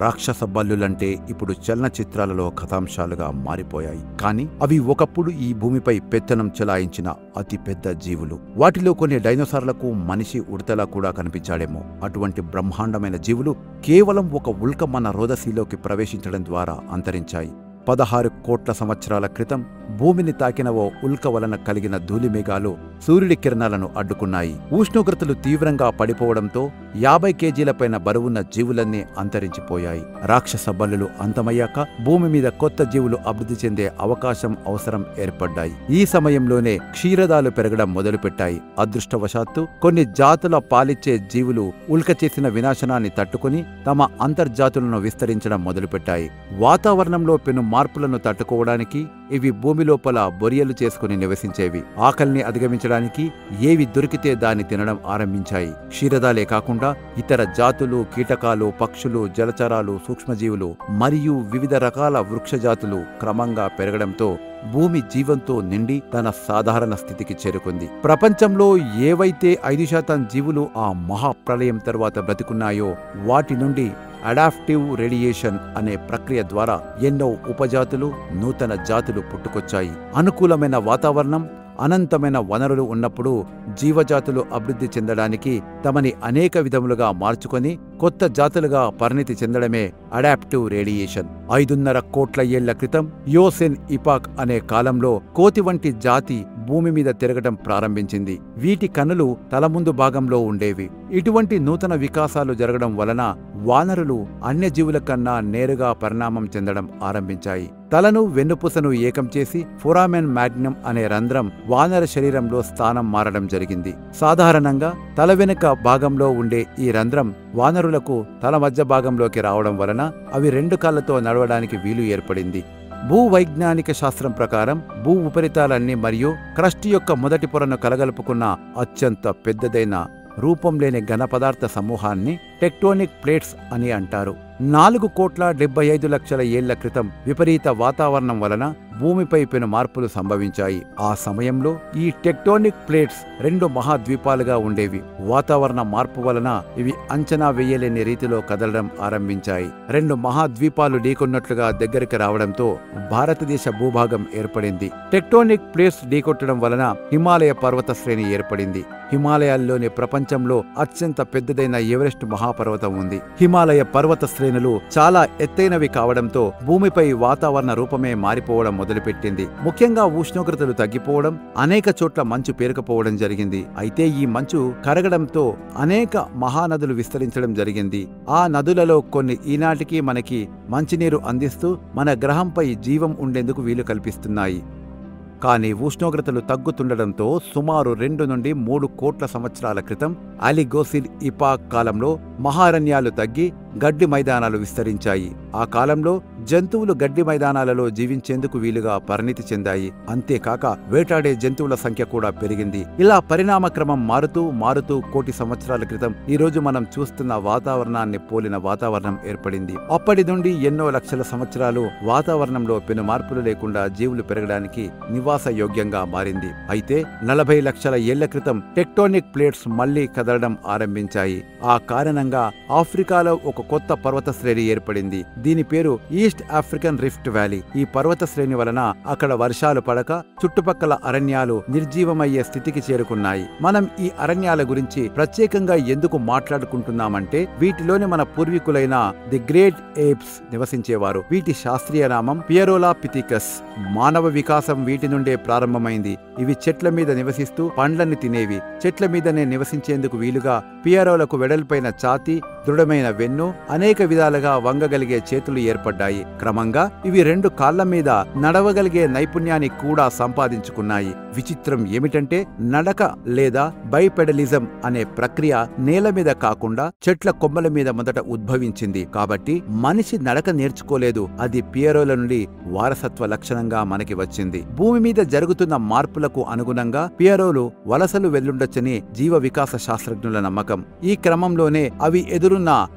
రాక్షస బల్లులంటే ఇప్పుడు చలనచిత్రాలలో కథాంశాలుగా మారిపోయాయి కానీ అవి ఒకప్పుడు ఈ భూమిపై పెత్తనం చెలాయించిన అతి పెద్ద జీవులు వాటిలో కొన్ని డైనోసార్లకు మనిషి ఉడతలా కూడా కనిపించాడేమో అటువంటి బ్రహ్మాండమైన జీవులు కేవలం ఒక ఉల్క మన రోదసీలోకి ప్రవేశించడం ద్వారా అంతరించాయి పదహారు కోట్ల సంవత్సరాల క్రితం భూమిని తాకిన ఓ ఉల్క వలన కలిగిన ధూళిమేఘాలు సూర్యుడి కిరణాలను అడ్డుకున్నాయి ఉష్ణోగ్రతలు తీవ్రంగా పడిపోవడంతో యాభై కేజీలపైన బరువున్న జీవులన్నీ అంతరించిపోయాయి రాక్షస బల్లులు అంతమయ్యాక భూమి మీద కొత్త జీవులు అభివృద్ధి చెందే అవకాశం అవసరం ఏర్పడ్డాయి ఈ సమయంలోనే క్షీరదాలు పెరగడం మొదలుపెట్టాయి అదృష్టవశాత్తు కొన్ని జాతుల పాలిచ్చే జీవులు ఉల్క చేసిన వినాశనాన్ని తట్టుకుని తమ అంతర్జాతులను విస్తరించడం మొదలుపెట్టాయి వాతావరణంలో పెను మార్పులను తట్టుకోవడానికి ఇవి భూమి లోపల బొరియలు చేసుకుని నివసించేవి ఆకలిని అధిగమించడానికి ఏవి దొరికితే దాన్ని తినడం ఆరంభించాయి క్షీరదాలే కాకుండా ఇతర జాతులు కీటకాలు పక్షులు జలచరాలు సూక్ష్మజీవులు మరియు వివిధ రకాల వృక్షజాతులు క్రమంగా పెరగడంతో భూమి జీవంతో నిండి తన సాధారణ స్థితికి చేరుకుంది ప్రపంచంలో ఏవైతే ఐదు శాతం జీవులు ఆ మహాప్రళయం తర్వాత బ్రతికున్నాయో వాటి నుండి అడాప్టివ్ రేడియేషన్ అనే ప్రక్రియ ద్వారా ఎన్నో ఉపజాతులు నూతన జాతులు పుట్టుకొచ్చాయి అనుకూలమైన వాతావరణం అనంతమైన వనరులు ఉన్నప్పుడు జీవజాతులు అభివృద్ధి చెందడానికి తమని అనేక విధములుగా మార్చుకొని కొత్త జాతులుగా పరిణితి చెందడమే అడాప్టివ్ రేడియేషన్ ఐదున్నర కోట్ల ఏళ్ల క్రితం యోసెన్ ఇపాక్ అనే కాలంలో కోతి వంటి జాతి భూమి మీద తిరగటం ప్రారంభించింది వీటి కనులు తల ముందు భాగంలో ఉండేవి ఇటువంటి నూతన వికాసాలు జరగడం వలన వానరులు అన్యజీవుల కన్నా నేరుగా పరిణామం చెందడం ఆరంభించాయి తలను వెన్నుపూసను ఏకం చేసి ఫొరామెన్ మ్యాగ్నమ్ అనే రంధ్రం వానర శరీరంలో స్థానం మారడం జరిగింది సాధారణంగా తల వెనుక భాగంలో ఉండే ఈ రంధ్రం వానరులకు తల మధ్య భాగంలోకి రావడం వలన అవి రెండు కాళ్లతో నడవడానికి వీలు ఏర్పడింది భూవైజ్ఞానిక శాస్త్రం ప్రకారం భూ ఉపరితలాన్ని మరియు క్రస్ట్ యొక్క మొదటి పొరను కలగలుపుకున్న అత్యంత పెద్దదైన రూపం లేని ఘన పదార్థ సమూహాన్ని టెక్టోనిక్ ప్లేట్స్ అని అంటారు నాలుగు కోట్ల డెబ్బై ఐదు లక్షల ఏళ్ల క్రితం విపరీత వాతావరణం వలన భూమిపై పెను మార్పులు సంభవించాయి ఆ సమయంలో ఈ టెక్టోనిక్ ప్లేట్స్ రెండు మహాద్వీపాలుగా ఉండేవి వాతావరణ మార్పు వలన ఇవి అంచనా వేయలేని రీతిలో కదలడం ఆరంభించాయి రెండు మహాద్వీపాలు ఢీకొన్నట్లుగా దగ్గరికి రావడంతో భారతదేశ భూభాగం ఏర్పడింది టెక్టోనిక్ ప్లేట్స్ ఢీకొట్టడం వలన హిమాలయ పర్వత శ్రేణి ఏర్పడింది హిమాలయాల్లోని ప్రపంచంలో అత్యంత పెద్దదైన ఎవరెస్ట్ మహాపర్వతం ఉంది హిమాలయ పర్వత శ్రేణులు చాలా ఎత్తైనవి కావడంతో భూమిపై వాతావరణ రూపమే మారిపోవడం మొదలుపెట్టింది ముఖ్యంగా ఉష్ణోగ్రతలు తగ్గిపోవడం అనేక చోట్ల మంచు పేరుకుపోవడం జరిగింది అయితే ఈ మంచు కరగడంతో అనేక మహానదులు విస్తరించడం జరిగింది ఆ నదులలో కొన్ని ఈనాటికి మనకి మంచినీరు అందిస్తూ మన గ్రహంపై జీవం ఉండేందుకు వీలు కల్పిస్తున్నాయి కానీ ఉష్ణోగ్రతలు తగ్గుతుండడంతో సుమారు రెండు నుండి మూడు కోట్ల సంవత్సరాల క్రితం అలిగోసిల్ ఇపాక్ కాలంలో మహారణ్యాలు తగ్గి గడ్డి మైదానాలు విస్తరించాయి ఆ కాలంలో జంతువులు గడ్డి మైదానాలలో జీవించేందుకు వీలుగా పరిణితి చెందాయి అంతేకాక వేటాడే జంతువుల సంఖ్య కూడా పెరిగింది ఇలా పరిణామ క్రమం మారుతూ మారుతూ కోటి సంవత్సరాల క్రితం ఈ రోజు మనం చూస్తున్న వాతావరణాన్ని పోలిన వాతావరణం ఏర్పడింది అప్పటి నుండి ఎన్నో లక్షల సంవత్సరాలు వాతావరణంలో పెను మార్పులు లేకుండా జీవులు పెరగడానికి నివాస యోగ్యంగా మారింది అయితే నలభై లక్షల ఏళ్ల క్రితం టెక్టోనిక్ ప్లేట్స్ మళ్లీ కదలడం ఆరంభించాయి ఆ కారణంగా ఆఫ్రికాలో ఒక కొత్త పర్వత శ్రేణి ఏర్పడింది దీని పేరు ఈస్ట్ ఆఫ్రికన్ రిఫ్ట్ వ్యాలీ ఈ పర్వత శ్రేణి వలన అక్కడ వర్షాలు పడక చుట్టుపక్కల అరణ్యాలు నిర్జీవమయ్యే స్థితికి చేరుకున్నాయి మనం ఈ అరణ్యాల గురించి ప్రత్యేకంగా ఎందుకు మాట్లాడుకుంటున్నామంటే వీటిలోని మన పూర్వీకులైన ది గ్రేట్ ఏప్స్ నివసించేవారు వీటి శాస్త్రీయ నామం పియరోలా పిథికస్ మానవ వికాసం వీటి నుండే ప్రారంభమైంది ఇవి చెట్ల మీద నివసిస్తూ పండ్లని తినేవి చెట్ల మీదనే నివసించేందుకు వీలుగా పియరోలకు వెడల్పైన ఛాతీ దృఢమైన వెన్ను అనేక విధాలుగా వంగగలిగే చేతులు ఏర్పడ్డాయి క్రమంగా ఇవి రెండు కాళ్ల మీద నడవగలిగే నైపుణ్యాన్ని కూడా సంపాదించుకున్నాయి విచిత్రం ఏమిటంటే నడక లేదా బైపెడలిజం అనే ప్రక్రియ నేల మీద కాకుండా చెట్ల కొమ్మల మీద మొదట ఉద్భవించింది కాబట్టి మనిషి నడక నేర్చుకోలేదు అది పియరోల నుండి వారసత్వ లక్షణంగా మనకి వచ్చింది భూమి మీద జరుగుతున్న మార్పులకు అనుగుణంగా పియరోలు వలసలు వెల్లుండొచ్చని జీవ వికాస శాస్త్రజ్ఞుల నమ్మకం ఈ క్రమంలోనే అవి ఎదురున్న భూ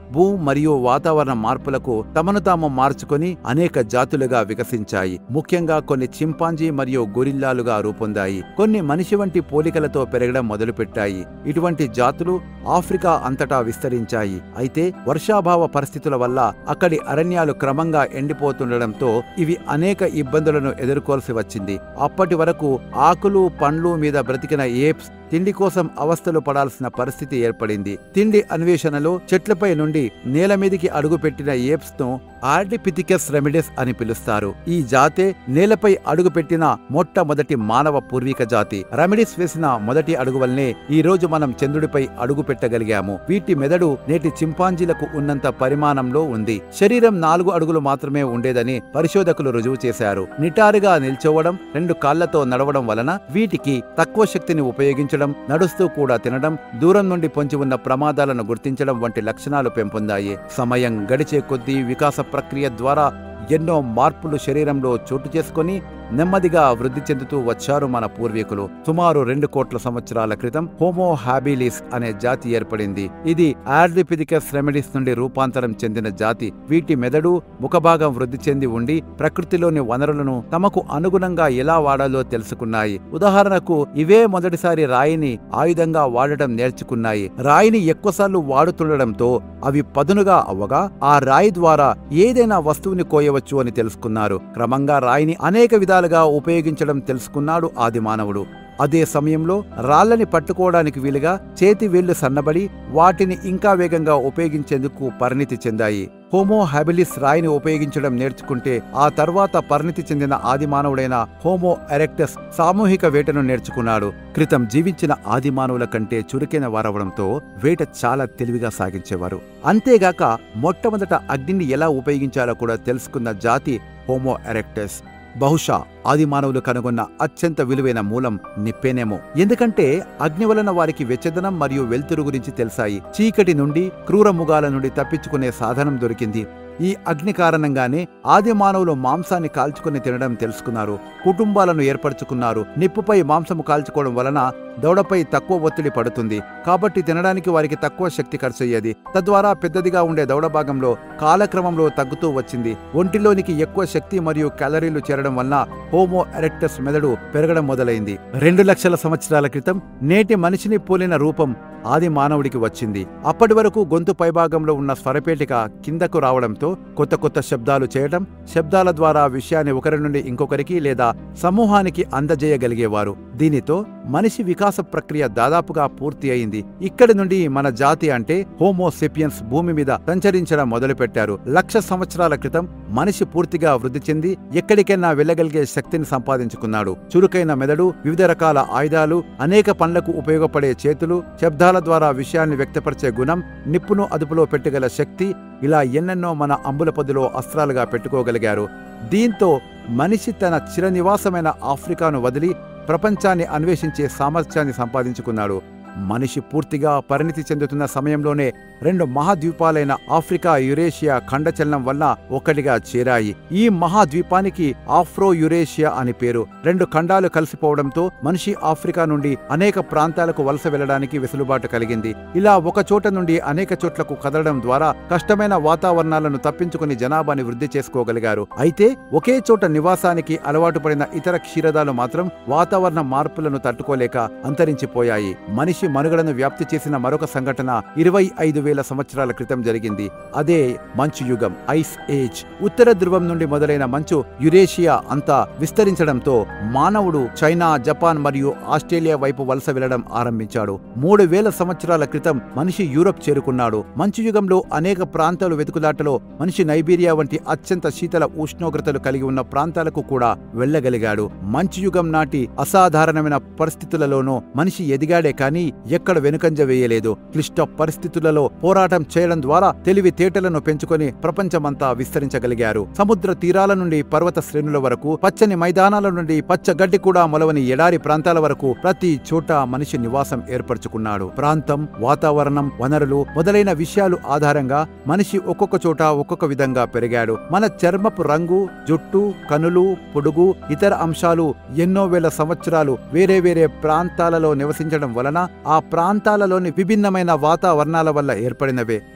మరియు వాతావరణ మార్పులకు తమను తాము మార్చుకొని అనేక జాతులుగా వికసించాయి ముఖ్యంగా కొన్ని చింపాంజీ మరియు గొరిల్లాలుగా రూపొందాయి కొన్ని మనిషి వంటి పోలికలతో పెరగడం మొదలుపెట్టాయి ఇటువంటి జాతులు ఆఫ్రికా అంతటా విస్తరించాయి అయితే వర్షాభావ పరిస్థితుల వల్ల అక్కడి అరణ్యాలు క్రమంగా ఎండిపోతుండటంతో ఇవి అనేక ఇబ్బందులను ఎదుర్కోవాల్సి వచ్చింది అప్పటి వరకు ఆకులు పండ్లు మీద బ్రతికిన ఏప్స్ తిండి కోసం అవస్థలు పడాల్సిన పరిస్థితి ఏర్పడింది తిండి అన్వేషణలో చెట్లపై నుండి నేల మీదికి అడుగుపెట్టిన ఏప్స్ ను ఆర్డిపిథికస్ రెమిడెస్ అని పిలుస్తారు ఈ జాతే నేలపై అడుగుపెట్టిన మొట్టమొదటి మానవ పూర్వీక జాతి రెమిడిస్ వేసిన మొదటి అడుగు వల్లనే ఈ రోజు మనం చంద్రుడిపై అడుగు పెట్టగలిగాము వీటి మెదడు నేటి చింపాంజీలకు ఉన్నంత పరిమాణంలో ఉంది శరీరం నాలుగు అడుగులు మాత్రమే ఉండేదని పరిశోధకులు రుజువు చేశారు నిటారుగా నిల్చోవడం రెండు కాళ్లతో నడవడం వలన వీటికి తక్కువ శక్తిని ఉపయోగించడం నడుస్తూ కూడా తినడం దూరం నుండి పొంచి ఉన్న ప్రమాదాలను గుర్తించడం వంటి లక్షణాలు పెంపొందాయి సమయం గడిచే కొద్దీ వికాస ప్రక్రియ ద్వారా ఎన్నో మార్పులు శరీరంలో చోటు చేసుకొని నెమ్మదిగా వృద్ధి చెందుతూ వచ్చారు మన పూర్వీకులు సుమారు రెండు కోట్ల సంవత్సరాల క్రితం హోమో హాబిలిస్ అనే జాతి ఏర్పడింది ఇది ఆర్డిపిథికస్ రెమెడిస్ నుండి రూపాంతరం చెందిన జాతి వీటి మెదడు ముఖభాగం వృద్ధి చెంది ఉండి ప్రకృతిలోని వనరులను తమకు అనుగుణంగా ఎలా వాడాలో తెలుసుకున్నాయి ఉదాహరణకు ఇవే మొదటిసారి రాయిని ఆయుధంగా వాడటం నేర్చుకున్నాయి రాయిని ఎక్కువసార్లు వాడుతుండటంతో అవి పదునుగా అవ్వగా ఆ రాయి ద్వారా ఏదైనా వస్తువుని కోయవచ్చు అని తెలుసుకున్నారు క్రమంగా రాయిని అనేక విధాలుగా ఉపయోగించడం తెలుసుకున్నాడు ఆది మానవుడు అదే సమయంలో రాళ్ళని పట్టుకోవడానికి వీలుగా చేతి వేళ్లు సన్నబడి వాటిని ఇంకా వేగంగా ఉపయోగించేందుకు పరిణితి చెందాయి హోమో హ్యాబిలిస్ రాయిని ఉపయోగించడం నేర్చుకుంటే ఆ తర్వాత పరిణితి చెందిన ఆది మానవుడైన హోమో ఎరెక్టస్ సామూహిక వేటను నేర్చుకున్నాడు క్రితం జీవించిన ఆది మానవుల కంటే చురుకైన వారవడంతో వేట చాలా తెలివిగా సాగించేవారు అంతేగాక మొట్టమొదట అగ్నిని ఎలా ఉపయోగించాలో కూడా తెలుసుకున్న జాతి హోమో ఎరెక్టస్ బహుశా ఆది మానవులు కనుగొన్న అత్యంత విలువైన మూలం నిప్పేనేమో ఎందుకంటే అగ్ని వలన వారికి వెచ్చదనం మరియు వెలుతురు గురించి తెలిసాయి చీకటి నుండి క్రూర ముగాల నుండి తప్పించుకునే సాధనం దొరికింది ఈ అగ్ని కారణంగానే ఆది మానవులు మాంసాన్ని కాల్చుకుని తినడం తెలుసుకున్నారు కుటుంబాలను ఏర్పరచుకున్నారు నిప్పుపై మాంసము కాల్చుకోవడం వలన దౌడపై తక్కువ ఒత్తిడి పడుతుంది కాబట్టి తినడానికి వారికి తక్కువ శక్తి ఖర్చయ్యేది తద్వారా పెద్దదిగా ఉండే దౌడ భాగంలో కాలక్రమంలో తగ్గుతూ వచ్చింది ఒంటిలోనికి ఎక్కువ శక్తి మరియు క్యాలరీలు చేరడం వలన హోమో ఎరెక్టస్ మెదడు పెరగడం మొదలైంది రెండు లక్షల సంవత్సరాల క్రితం నేటి మనిషిని పోలిన రూపం ఆది మానవుడికి వచ్చింది అప్పటి వరకు గొంతు పైభాగంలో ఉన్న స్వరపేటిక కిందకు రావడంతో కొత్త కొత్త శబ్దాలు చేయడం శబ్దాల ద్వారా విషయాన్ని ఒకరి నుండి ఇంకొకరికి లేదా సమూహానికి అందజేయగలిగేవారు దీనితో మనిషి వికాస ప్రక్రియ దాదాపుగా పూర్తి అయింది ఇక్కడి నుండి మన జాతి అంటే హోమోసెపియన్స్ భూమి మీద సంచరించడం మొదలుపెట్టారు లక్ష సంవత్సరాల క్రితం మనిషి పూర్తిగా వృద్ధి చెంది ఎక్కడికైనా వెళ్ళగలిగే శక్తిని సంపాదించుకున్నాడు చురుకైన మెదడు వివిధ రకాల ఆయుధాలు అనేక పనులకు ఉపయోగపడే చేతులు శబ్దాల ద్వారా విషయాన్ని వ్యక్తపరిచే గుణం నిప్పును అదుపులో పెట్టగల శక్తి ఇలా ఎన్నెన్నో మన అంబుల పొదిలో అస్త్రాలుగా పెట్టుకోగలిగారు దీంతో మనిషి తన చిరనివాసమైన ఆఫ్రికాను వదిలి ప్రపంచాన్ని అన్వేషించే సామర్థ్యాన్ని సంపాదించుకున్నాడు మనిషి పూర్తిగా పరిణితి చెందుతున్న సమయంలోనే రెండు మహాద్వీపాలైన ఆఫ్రికా యురేషియా ఖండచలనం వల్ల ఒకటిగా చేరాయి ఈ మహాద్వీపానికి ఆఫ్రో యురేషియా అని పేరు రెండు ఖండాలు కలిసిపోవడంతో మనిషి ఆఫ్రికా నుండి అనేక ప్రాంతాలకు వలస వెళ్లడానికి వెసులుబాటు కలిగింది ఇలా ఒక చోట నుండి అనేక చోట్లకు కదలడం ద్వారా కష్టమైన వాతావరణాలను తప్పించుకుని జనాభాని వృద్ధి చేసుకోగలిగారు అయితే ఒకే చోట నివాసానికి అలవాటు పడిన ఇతర క్షీరదాలు మాత్రం వాతావరణ మార్పులను తట్టుకోలేక అంతరించిపోయాయి మనిషి మనుగడను వ్యాప్తి చేసిన మరొక సంఘటన ఇరవై ఐదు వేల సంవత్సరాల క్రితం జరిగింది అదే మంచు యుగం ఐస్ ఏజ్ ఉత్తర ధ్రువం నుండి మొదలైన మంచు యురేషియా అంతా విస్తరించడంతో మానవుడు చైనా జపాన్ మరియు ఆస్ట్రేలియా వైపు వలస వెళ్లడం ఆరంభించాడు మూడు వేల సంవత్సరాల క్రితం మనిషి యూరప్ చేరుకున్నాడు మంచు యుగంలో అనేక ప్రాంతాలు వెతుకులాటలో మనిషి నైబీరియా వంటి అత్యంత శీతల ఉష్ణోగ్రతలు కలిగి ఉన్న ప్రాంతాలకు కూడా వెళ్ళగలిగాడు మంచు యుగం నాటి అసాధారణమైన పరిస్థితులలోనూ మనిషి ఎదిగాడే కానీ ఎక్కడ వెనుకంజ వేయలేదు క్లిష్ట పరిస్థితులలో పోరాటం చేయడం ద్వారా తెలివితేటలను పెంచుకొని ప్రపంచమంతా విస్తరించగలిగారు సముద్ర తీరాల నుండి పర్వత శ్రేణుల వరకు పచ్చని మైదానాల నుండి పచ్చ గడ్డి కూడా మొలవని ఎడారి ప్రాంతాల వరకు ప్రతి చోట మనిషి నివాసం ఏర్పరచుకున్నాడు ప్రాంతం వాతావరణం వనరులు మొదలైన విషయాలు ఆధారంగా మనిషి ఒక్కొక్క చోట ఒక్కొక్క విధంగా పెరిగాడు మన చర్మపు రంగు జుట్టు కనులు పొడుగు ఇతర అంశాలు ఎన్నో వేల సంవత్సరాలు వేరే వేరే ప్రాంతాలలో నివసించడం వలన ఆ ప్రాంతాలలోని విభిన్నమైన వాతావరణాల వల్ల ఏర్పడినవే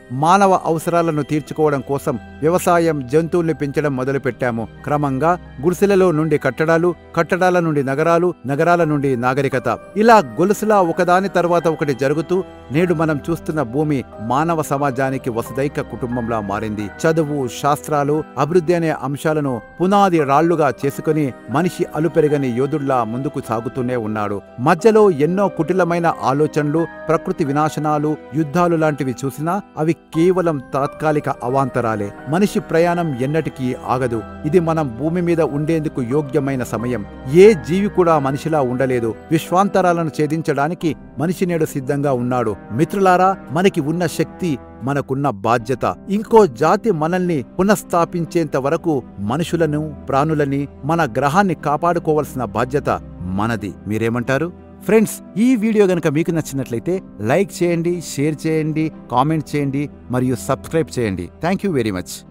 మానవ అవసరాలను తీర్చుకోవడం కోసం వ్యవసాయం జంతువుల్ని పెంచడం మొదలుపెట్టాము క్రమంగా గుడిసెలలో నుండి కట్టడాలు కట్టడాల నుండి నగరాలు నగరాల నుండి నాగరికత ఇలా గొలుసులా ఒకదాని తర్వాత ఒకటి జరుగుతూ నేడు మనం చూస్తున్న భూమి మానవ సమాజానికి వసుదైక కుటుంబంలా మారింది చదువు శాస్త్రాలు అభివృద్ధి అనే అంశాలను పునాది రాళ్లుగా చేసుకుని మనిషి అలుపెరగని యోధుల్లా ముందుకు సాగుతూనే ఉన్నాడు మధ్యలో ఎన్నో కుటిలమైన ఆలోచనలు ప్రకృతి వినాశనాలు యుద్ధాలు లాంటివి చూసినా అవి కేవలం తాత్కాలిక అవాంతరాలే మనిషి ప్రయాణం ఎన్నటికీ ఆగదు ఇది మనం భూమి మీద ఉండేందుకు యోగ్యమైన సమయం ఏ జీవి కూడా మనిషిలా ఉండలేదు విశ్వాంతరాలను ఛేదించడానికి మనిషి నేడు సిద్ధంగా ఉన్నాడు మిత్రులారా మనకి ఉన్న శక్తి మనకున్న బాధ్యత ఇంకో జాతి మనల్ని పునఃస్థాపించేంత వరకు మనుషులను ప్రాణులని మన గ్రహాన్ని కాపాడుకోవాల్సిన బాధ్యత మనది మీరేమంటారు ఫ్రెండ్స్ ఈ వీడియో గనక మీకు నచ్చినట్లయితే లైక్ చేయండి షేర్ చేయండి కామెంట్ చేయండి మరియు సబ్స్క్రైబ్ చేయండి థ్యాంక్ యూ వెరీ మచ్